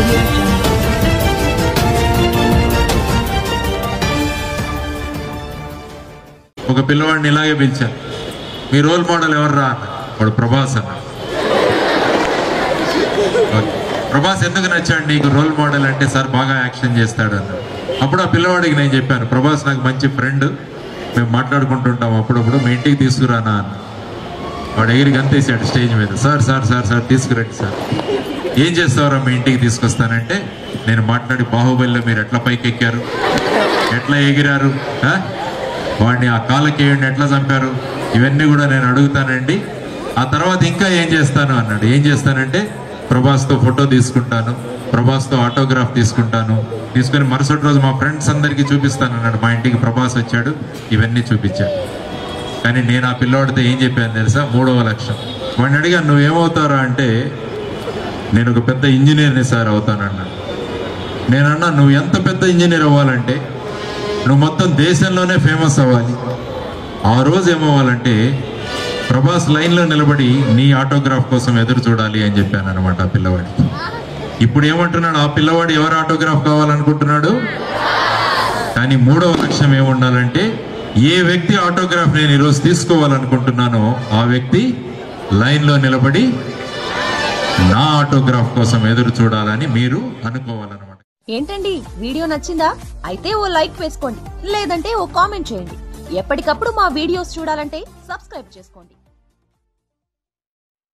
audio jungle. ఒక పిల్లవాడిని ఇలాగే పిలిచాను మీ రోల్ మోడల్ ఎవర్రా అన్న వాడు ప్రభాస్ అన్న ఓకే. ప్రభాస్ ఎందుకు నచ్చాడు నీకు రోల్ మోడల్ అంటే సార్ బాగా యాక్షన్ చేస్తాడు అన్న అప్పుడు ఆ పిల్లవాడికి నేను చెప్పాను ప్రభాస్ నాకు మంచి ఫ్రెండ్ మేము మాట్లాడుకుంటుంటాం అప్పుడప్పుడు మీ ఇంటికి తీసుకురానా అన్న వాడు ఎగిరికి అంతేసాడు స్టేజ్ మీద సార్ సార్ సార్ సార్ తీసుకురండి సార్ ఏం చేస్తావురా మీ ఇంటికి తీసుకొస్తానంటే నేను మాట్లాడి బాహుబలిలో మీరు ఎట్లా పైకి ఎక్కారు ఎట్లా ఎగిరారు ఆ? వాడిని ఆ కాళ్ళకేయండి ఎట్లా చంపారు ఇవన్నీ కూడా నేను అడుగుతానండి ఆ తర్వాత ఇంకా ఏం చేస్తాను అన్నాడు ఏం చేస్తానంటే ప్రభాస్తో ఫోటో తీసుకుంటాను ప్రభాస్తో ఆటోగ్రాఫ్ తీసుకుంటాను తీసుకొని మరుసటి రోజు మా ఫ్రెండ్స్ అందరికీ చూపిస్తాను అన్నాడు మా ఇంటికి ప్రభాస్ వచ్చాడు ఇవన్నీ చూపించాడు కానీ నేను ఆ పిల్లవాడితో ఏం చెప్పాను తెలుసా మూడవ లక్ష్యం వాడిని అడిగాను నువ్వేమవుతారా అంటే నేను ఒక పెద్ద ఇంజనీర్ని సార్ అవుతానన్నాడు నేను అన్నా నువ్వు ఎంత పెద్ద ఇంజనీర్ అవ్వాలంటే నువ్వు మొత్తం దేశంలోనే ఫేమస్ అవ్వాలి ఆ రోజు ఏమవ్వాలంటే ప్రభాస్ లైన్లో నిలబడి నీ ఆటోగ్రాఫ్ కోసం ఎదురు చూడాలి అని చెప్పాను అనమాట ఆ పిల్లవాడికి ఇప్పుడు ఏమంటున్నాడు ఆ పిల్లవాడు ఎవరు ఆటోగ్రాఫ్ కావాలనుకుంటున్నాడు కానీ మూడవ లక్ష్యం ఏముండాలంటే ఏ వ్యక్తి ఆటోగ్రాఫ్ నేను ఈరోజు తీసుకోవాలనుకుంటున్నానో ఆ వ్యక్తి లైన్లో నిలబడి నా ఆటోగ్రాఫ్ కోసం ఎదురు చూడాలని మీరు అనుకోవాలన్నమాట ఏంటండి వీడియో నచ్చిందా అయితే ఓ లైక్ వేసుకోండి లేదంటే ఓ కామెంట్ చేయండి ఎప్పటికప్పుడు మా వీడియోస్ చూడాలంటే సబ్స్క్రైబ్ చేసుకోండి